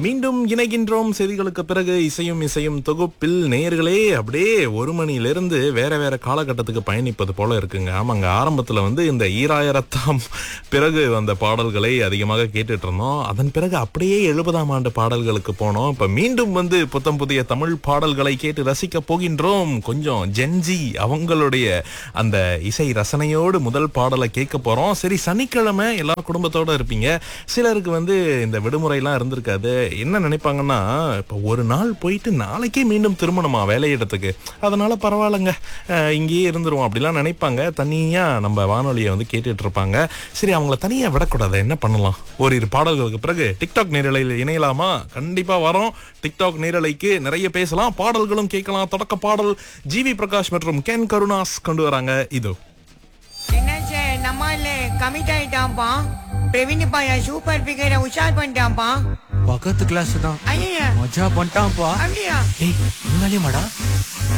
மீண்டும் இணைகின்றோம் செய்திகளுக்கு பிறகு இசையும் இசையும் தொகுப்பில் நேயர்களே அப்படியே ஒரு மணியிலிருந்து வேற வேற காலகட்டத்துக்கு பயணிப்பது போல இருக்குங்க ஆமாங்க ஆரம்பத்துல வந்து இந்த ஈராயிரத்தாம் பிறகு வந்த பாடல்களை அதிகமாக கேட்டுட்டு இருந்தோம் அதன் பிறகு அப்படியே எழுபதாம் ஆண்டு பாடல்களுக்கு போனோம் இப்ப மீண்டும் வந்து புத்தம் புதிய தமிழ் பாடல்களை கேட்டு ரசிக்க போகின்றோம் கொஞ்சம் ஜென்ஜி அவங்களுடைய அந்த இசை ரசனையோடு முதல் பாடலை கேட்க போறோம் சரி சனிக்கிழமை எல்லா குடும்பத்தோட இருப்பீங்க சிலருக்கு வந்து இந்த விடுமுறைலாம் இருந்திருக்காது என்ன நினைப்பாங்கன்னா இப்போ ஒரு நாள் போயிட்டு நாளைக்கே மீண்டும் திரும்பணுமா வேலையிடத்துக்கு அதனால பரவாயில்லைங்க அஹ், இங்கேயே இருந்துருவோம் அப்படிலாம் நினைப்பாங்க தனியா நம்ம வானொலியை வந்து கேட்டுட்டு இருப்பாங்க சரி அவங்கள தனியா விடக்கூடாது என்ன பண்ணலாம் ஓரிரு பாடல்களுக்கு பிறகு டிக்டாக் நேரலையில் இணையலாமா கண்டிப்பா வரோம் டிக்டாக் நேரலைக்கு நிறைய பேசலாம் பாடல்களும் கேட்கலாம் தொடக்க பாடல் ஜிவி பிரகாஷ் மற்றும் கேன் கருணாஸ் கொண்டு வராங்க இதோ என்னாச்சு நம்மால கமிட் ஆயிட்டான்ப்பா பிரவீன் பையன் சூப்பர் பிகரை உஷார் பண்ணிட்டான்ப்பா பக்கத்து கிளாஸ் தான் ஐயா மஜா பண்ணிட்டான்ப்பா அப்படியா ஏய் உண்மையிலேயே மாடா